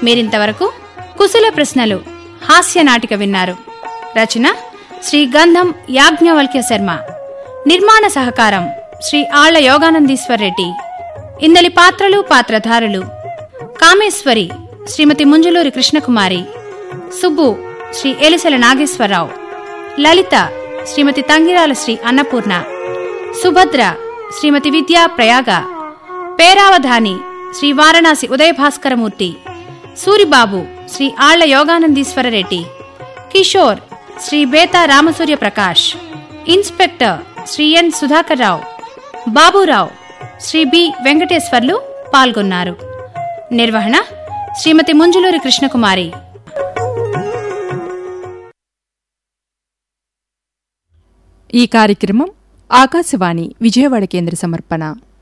మీరింతవరకు కుశల ప్రశ్నలు హాస్య నాటిక విన్నారు రచన శ్రీ గంధం యాజ్ఞవల్క్య శర్మ నిర్మాణ సహకారం శ్రీ ఆళ్ల యోగానందీశ్వర్ రెడ్డి ఇందలి పాత్రలు పాత్రధారులు కామేశ్వరి శ్రీమతి ముంజులూరి కృష్ణకుమారి సుబ్బు శ్రీ ఎలిసెల నాగేశ్వరరావు లలిత శ్రీమతి Tangirala Shri Annapurna Subhadra Srimati Vidya Prayaga Peravadhani Sri Varanasi Udayabhaskaramurthy Suribabu Sri Alla Yoganandeeswara Reddy Kishore Sri Betha Ramasurya Prakash inspector Sri N Sudhakar Rao Baburao Sri B Venkateswarlu పాల్గొన్నారు నిర్వహణ శ్రీమతి ముంజులూరి కృష్ణకుమారి ఈ కార్యక్రమం ఆకాశవాణి విజయవాడ కేంద్ర సమర్పణ